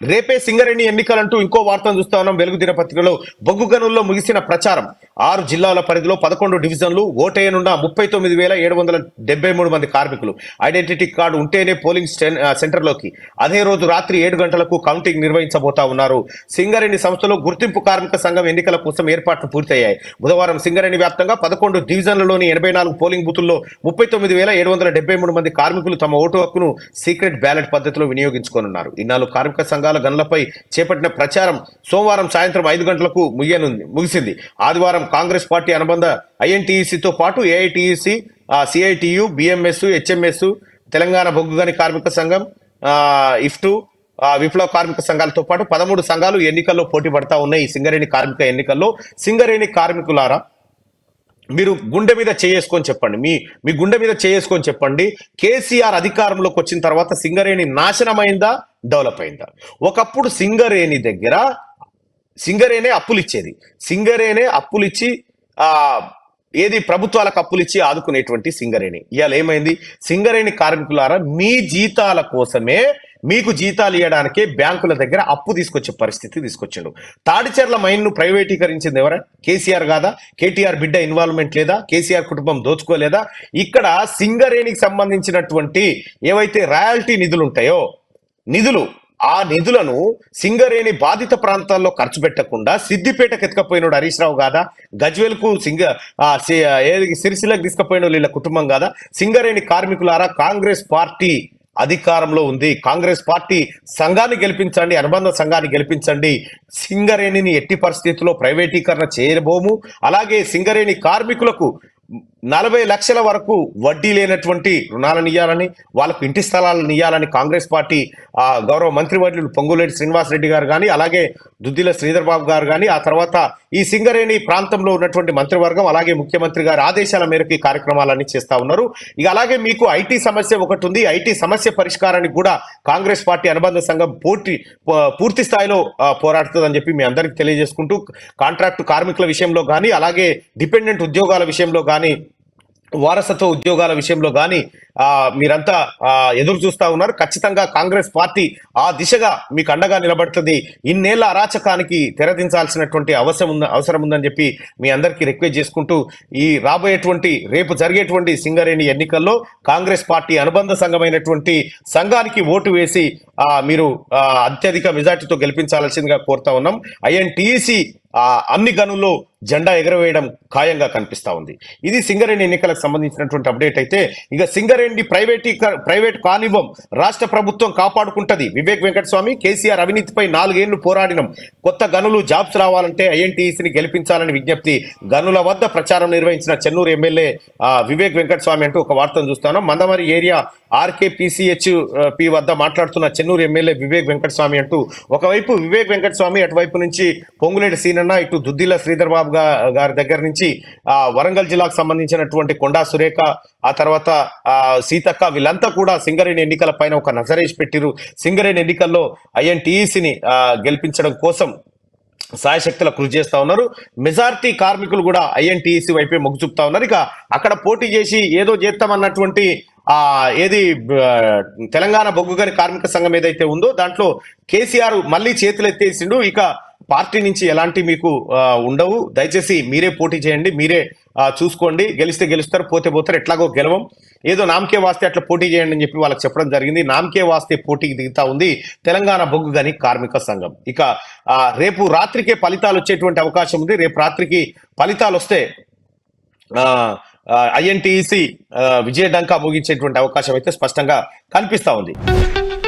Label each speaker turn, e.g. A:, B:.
A: రేపే సింగరేణి ఎన్నికలంటూ ఇంకో వార్తను చూస్తా ఉన్నాం వెలుగు దినపత్రికలో బొగ్గు గనుల్లో ముగిసిన ప్రచారం ఆరు జిల్లాల పరిధిలో పదకొండు డివిజన్లు ఓటేయనున్న ముప్పై తొమ్మిది వేల ఏడు వందల డెబ్బై మూడు మంది కార్మికులు ఐడెంటిటీ కార్డు ఉంటేనే పోలింగ్ స్టెన్- ఆ, సెంటర్లోకి అదే రోజు రాత్రి ఏడు గంటలకు కౌంటింగ్ నిర్వహించబోతా ఉన్నారు సింగరేణి సంస్థలో గుర్తింపు కార్మిక సంఘం ఎన్నికల కోసం ఏర్పాట్లు పూర్తయ్యాయి బుధవారం సింగరేణి వ్యాప్తంగా పదకొండు డివిజన్లలోని ఎనభై నాలుగు పోలింగ్ బూతుల్లో ముప్పై తొమ్మిది వేల ఏడు వందల డెబ్బై మూడు మంది కార్మికులు తమ ఓటు హక్కును సీక్రెట్ బ్యాలెట్ పద్ధతిలో వినియోగించుకోనున్నారు ఇన్నాళ్ళు కార్మిక సంఘాల గనులపై చేపట్టిన ప్రచారం సోమవారం సాయంత్రం ఐదు గంటలకు ముగియనుంది ముగిసింది ఆదివారం కాంగ్రెస్ పార్టీ అనుబంధ ఐఎన్టీఈసీతో పాటు AITUC CITU BMS HMS Telangana బొగ్గుగని కార్మిక సంఘం ఆ, ఇఫ్టు ఆ, విప్లవ కార్మిక సంఘాలతో పాటు పదమూడు సంఘాలు ఎన్నికల్లో పోటీ పడతా ఉన్నాయి ఈ సింగరేణి కార్మిక ఎన్నికల్లో సింగరేణి కార్మికులారా మీరు గుండె మీద చేసుకొని చెప్పండి మీ మీ గుండె మీద చేసుకొని చెప్పండి కేసీఆర్ అధికారంలోకి వచ్చిన తర్వాత సింగరేణి నాశనమైందా డెవలప్ అయిందా ఒకప్పుడు సింగరేణి దగ్గర సింగరేనే అప్పులు ఇచ్చేది సింగరేనే అప్పులు ఇచ్చి ఆ ఏది ప్రభుత్వాలకు అప్పులు ఇచ్చి ఆదుకునేటువంటి సింగరేణి ఇవాళ ఏమైంది సింగరేణి కార్మికులారా మీ జీతాల కోసమే మీకు జీతాలు ఇవ్వడానికే బ్యాంకుల దగ్గర అప్పు తీసుకొచ్చే పరిస్థితి తీసుకొచ్చిండు తాడిచెర్ల మైన్ ను ప్రైవేటీకరించింది ఎవరా కేసీఆర్ కాదా కేటీఆర్ బిడ్డ ఇన్వాల్వ్మెంట్ లేదా కేసీఆర్ కుటుంబం దోచుకోలేదా ఇక్కడ సింగరేణికి సంబంధించినటువంటి ఏవైతే రాయల్టీ నిధులు ఉంటాయో నిధులు ఆ నిధులను సింగరేణి బాధిత ప్రాంతాల్లో ఖర్చు పెట్టకుండా సిద్దిపేటకు ఎత్తుకపోయినాడు హరీష్ రావు కాదా గజ్వేల్కు సింగ ఆ, సి- ఏది సిరిసిలకు తీసుకుపోయిన వీళ్ళ కుటుంబం కాదా సింగరేణి కార్మికులారా కాంగ్రెస్ పార్టీ అధికారంలో ఉంది కాంగ్రెస్ పార్టీ సంఘాన్ని గెలిపించండి అనుబంధ సంఘాన్ని గెలిపించండి సింగరేణిని ఎట్టి పరిస్థితుల్లో ప్రైవేటీకరణ చేయబోము అలాగే సింగరేణి కార్మికులకు నలభై లక్షల వరకు వడ్డీ లేనటువంటి రుణాలను ఇవ్వాలని వాళ్ళకు ఇంటి స్థలాలను ఇవ్వాలని కాంగ్రెస్ పార్టీ ఆ, గౌరవ మంత్రివర్యులు పొంగులేటి శ్రీనివాస్ రెడ్డి గారు కానీ అలాగే దుద్దిల శ్రీధర్ బాబు గారు కానీ ఆ తర్వాత ఈ సింగరేణి ప్రాంతంలో ఉన్నటువంటి మంత్రివర్గం అలాగే ముఖ్యమంత్రి గారి ఆదేశాల మేరకు ఈ కార్యక్రమాలన్నీ చేస్తా ఉన్నారు ఇక అలాగే మీకు ఐటీ సమస్య ఒకటి ఉంది ఐటీ సమస్య పరిష్కారానికి కూడా కాంగ్రెస్ పార్టీ అనుబంధ సంఘం పూర్తి ప- పూర్తి స్థాయిలో ఆ, పోరాడుతుందని చెప్పి మీ అందరికీ తెలియజేసుకుంటూ కాంట్రాక్ట్ కార్మికుల విషయంలో కానీ అలాగే డిపెండెంట్ ఉద్యోగాల విషయంలో కానీ వారసత్వ ఉద్యోగాల విషయంలో కానీ మీరంతా ఆ, ఎదురు చూస్తా ఉన్నారు ఖచ్చితంగా కాంగ్రెస్ పార్టీ ఆ దిశగా మీకు అండగా నిలబడుతుంది ఇన్నేళ్ల అరాచకానికి తెరదించాల్సినటువంటి అవసరం ఉంద అవసరం ఉందని చెప్పి మీ అందరికీ రిక్వెస్ట్ చేసుకుంటూ ఈ రాబోయేటువంటి రేపు జరిగేటువంటి సింగరేణి ఎన్నికల్లో కాంగ్రెస్ పార్టీ అనుబంధ సంఘమైనటువంటి సంఘానికి ఓటు వేసి ఆ, మీరు ఆ, అత్యధిక మెజార్టీతో గెలిపించాల్సిందిగా కోరుతా ఉన్నాం ఐఎన్టీసీ ఆ అన్ని గనుల్లో జెండా ఎగరవేయడం ఖాయంగా కనిపిస్తా ఉంది ఇది సింగరేణి ఎన్నికలకు సంబంధించినటువంటి అప్డేట్ అయితే ఇక సింగరేణి ప్రైవేటీ ప్రైవేట్ కానివ్వం రాష్ట్ర ప్రభుత్వం కాపాడుకుంటది వివేక్ వెంకటస్వామి కేసీఆర్ అవినీతిపై నాలుగేళ్లు పోరాడినం కొత్త గనులు జాబ్స్ రావాలంటే ఐఎన్టీసీని గెలిపించాలని విజ్ఞప్తి గనుల వద్ద ప్రచారం నిర్వహించిన చెన్నూరు ఎమ్మెల్యే ఆ, వివేక్ వెంకటస్వామి అంటూ ఒక వార్తను చూస్తాను మందమరి ఏరియా ఆర్కేపీసీహెచ్ పి వద్ద మాట్లాడుతున్న చెన్నూరు ఎమ్మెల్యే వివేక్ వెంకటస్వామి అంటూ ఒకవైపు వివేక్ వెంకటస్వామి అటువైపు నుంచి పొంగులేటి సీనన్న ఇటు దుద్దిల శ్రీధర్ బాబు గా- గారి దగ్గర నుంచి ఆ వరంగల్ జిల్లాకు సంబంధించినటువంటి కొండా సురేఖ ఆ తర్వాత ఆ సీతక్క వీళ్ళంతా కూడా సింగరేణి ఎన్నికల పైన ఒక నజరేసి పెట్టిరు సింగరేణి ఎన్నికల్లో ఐఎన్టీఈసీని గెలిపించడం కోసం సాయశక్తుల కృషి చేస్తా ఉన్నారు మెజారిటీ కార్మికులు కూడా ఐఎన్టీసీ వైపే మొగ్గు చూపుతా ఉన్నారు ఇక అక్కడ పోటీ చేసి ఏదో చేస్తామన్నటువంటి ఆ ఏది ఆ, తెలంగాణ బొగ్గుగని కార్మిక సంఘం ఏదైతే ఉందో దాంట్లో కేసీఆర్ మళ్ళీ చేతులు ఎత్తేసిండు ఇక పార్టీ నుంచి ఎలాంటి మీకు ఆ, ఉండవు దయచేసి మీరే పోటీ చేయండి మీరే ఆ, చూసుకోండి గెలిస్తే గెలుస్తారు పోతే పోతారు ఎట్లాగో గెలవం ఏదో నామకే వాస్తే అట్లా పోటీ చేయండి అని చెప్పి వాళ్ళకి చెప్పడం జరిగింది నామకే వాస్తే పోటీకి దిగుతా ఉంది తెలంగాణ బొగ్గు గని కార్మిక సంఘం ఇక ఆ, రేపు రాత్రికే ఫలితాలు వచ్చేటువంటి అవకాశం ఉంది రేపు రాత్రికి ఫలితాలు వస్తే ఐఎన్టీఈసి విజయ డంకా ముగించేటువంటి అవకాశం అయితే స్పష్టంగా కనిపిస్తా ఉంది